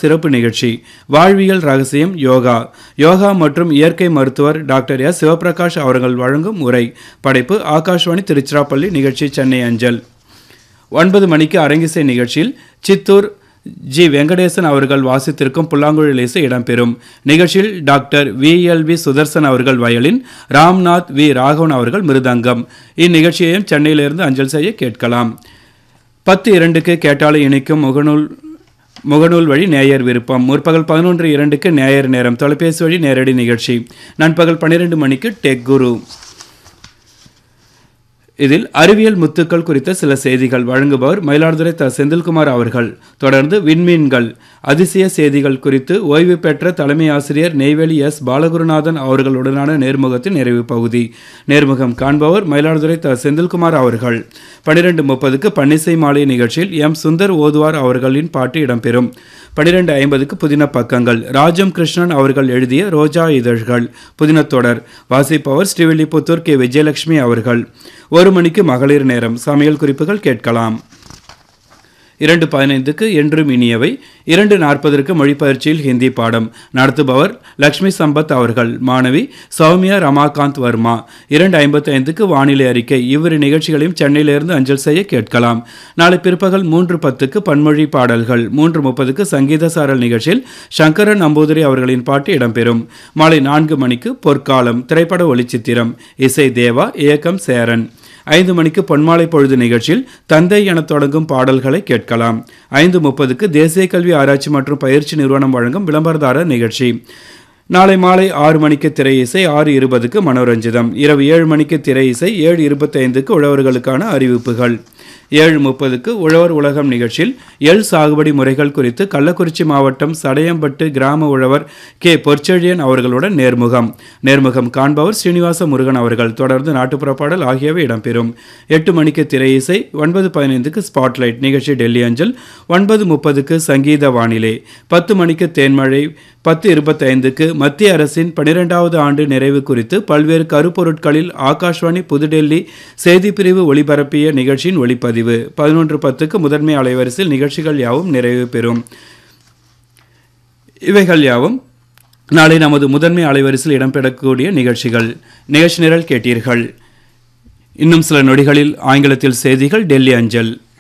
சிறப்பு நிகழ்ச்சி வாழ்வியல் ரகசியம் யோகா யோகா மற்றும் இயற்கை மருத்துவர் டாக்டர் எஸ் சிவபிரகாஷ் அவர்கள் வழங்கும் உரை படைப்பு ஆகாஷ்வாணி திருச்சிராப்பள்ளி நிகழ்ச்சி சென்னை அஞ்சல் ஒன்பது மணிக்கு அரங்கிசை நிகழ்ச்சியில் சித்தூர் ஜி வெங்கடேசன் அவர்கள் வாசித்திருக்கும் புல்லாங்குழல் இசை இடம்பெறும் நிகழ்ச்சியில் doctor V L V Sudarshan அவர்கள் வயலின் ராம்நாத் வி ராகவன் அவர்கள் மிருதங்கம் இந்நிகழ்ச்சியையும் சென்னையிலிருந்து அஞ்சல் செய்ய கேட்கலாம் பத்து இரண்டுக்கு கேட்டாலை இணைக்கும் முகநூல் முகநூல் வழி நேயர் விருப்பம் முற்பகல் பதினொன்று இரண்டுக்கு நேயர் நேரம் தொலைபேசி வழி நேரடி நிகழ்ச்சி நண்பகல் பன்னிரெண்டு மணிக்கு டெக் குரு இதில் அறிவியல் முத்துக்கள் குறித்த சில செய்திகள் வழங்குபவர் மயிலாடுதுறை த செந்தில்குமார் அவர்கள் தொடர்ந்து விண்மீன்கள் அதிசய செய்திகள் குறித்து ஓய்வு பெற்ற தலைமை ஆசிரியர் நெய்வேலி எஸ் பாலகுருநாதன் அவர்களுடனான நேர்முகத்தின் நிறைவு பகுதி நேர்முகம் காண்பவர் மயிலாடுதுறை த செந்தில்குமார் அவர்கள் பன்னிரெண்டு முப்பதுக்கு பன்னிசை மாலை நிகழ்ச்சியில் எம் சுந்தர் ஓதுவார் அவர்களின் பாட்டு இடம்பெறும் பன்னிரெண்டு ஐம்பதுக்கு புதின பக்கங்கள் ராஜம் கிருஷ்ணன் அவர்கள் எழுதிய ரோஜா இதழ்கள் புதின தொடர் வாசிப்பவர் ஸ்ரீவில்லிபுத்தூர் கே விஜயலட்சுமி அவர்கள் ஒரு மணிக்கு மகளிர் நேரம் சமையல் குறிப்புகள் கேட்கலாம் இரண்டு பதினைந்துக்கு என்றும் இனியவை இரண்டு நாற்பதற்கு மொழிப்பயிற்சியில் ஹிந்தி பாடம் நடத்துபவர் லக்ஷ்மி சம்பத் அவர்கள் மாணவி சௌமியா ரமாகாந்த் வர்மா இரண்டு ஐம்பத்தி ஐந்துக்கு வானிலை அறிக்கை இவ்விரு நிகழ்ச்சிகளையும் சென்னையிலிருந்து அஞ்சல் செய்ய கேட்கலாம் நாளை பிற்பகல் மூன்று பத்துக்கு பன்மொழி பாடல்கள் மூன்று முப்பதுக்கு சங்கீத சாரல் நிகழ்ச்சியில் சங்கரன் நம்பூதிரி அவர்களின் பாட்டு இடம்பெறும் மாலை நான்கு மணிக்கு பொற்காலம் திரைப்பட ஒளிச்சித்திரம் இசை தேவா இயக்கம் சேரன் ஐந்து மணிக்கு பொன்மாலை பொழுது நிகழ்ச்சியில் தந்தை என தொடங்கும் பாடல்களை கேட்கலாம் ஐந்து முப்பதுக்கு தேசிய கல்வி ஆராய்ச்சி மற்றும் பயிற்சி நிறுவனம் வழங்கும் விளம்பரதாரர் நிகழ்ச்சி நாளை மாலை ஆறு மணிக்கு திரை இசை ஆறு இருபதுக்கு மனோரஞ்சிதம் இரவு ஏழு மணிக்கு திரை இசை ஏழு இருபத்தைந்துக்கு உழவர்களுக்கான அறிவிப்புகள் ஏழு முப்பதுக்கு உழவர் உலகம் நிகழ்ச்சியில் எள் சாகுபடி முறைகள் குறித்து கள்ளக்குறிச்சி மாவட்டம் சடையம்பட்டு கிராம உழவர் கே பொற்செழியன் அவர்களுடன் நேர்முகம் நேர்முகம் காண்பவர் ஸ்ரீனிவாச முருகன் அவர்கள் தொடர்ந்து நாட்டுப்புற பாடல் ஆகியவை இடம்பெறும் எட்டு மணிக்கு திரை இசை ஒன்பது பதினைந்துக்கு ஸ்பாட்லைட் நிகழ்ச்சி டெல்லி அஞ்சல் ஒன்பது முப்பதுக்கு சங்கீத வானிலை பத்து மணிக்கு தேன்மழை பத்து இருபத்தைந்துக்கு மத்திய அரசின் பனிரெண்டாவது ஆண்டு நிறைவு குறித்து பல்வேறு கருப்பொருட்களில் ஆகாஷ்வாணி புதுடெல்லி செய்திப்பிரிவு ஒளிபரப்பிய நிகழ்ச்சியின் ஒளிப்பதிவு பதினொன்று பத்துக்கு முதன்மை அலைவரிசையில் நிகழ்ச்சிகள் யாவும் நிறைவு பெறும் இவைகள் யாவும் நாளை நமது முதன்மை அலைவரிசையில் இடம்பெறக்கூடிய நிகழ்ச்சிகள் நிகழ்ச்சி நிரல் கேட்டீர்கள் இன்னும் சில நொடிகளில் ஆங்கிலத்தில் செய்திகள் டெல்லி அஞ்சல்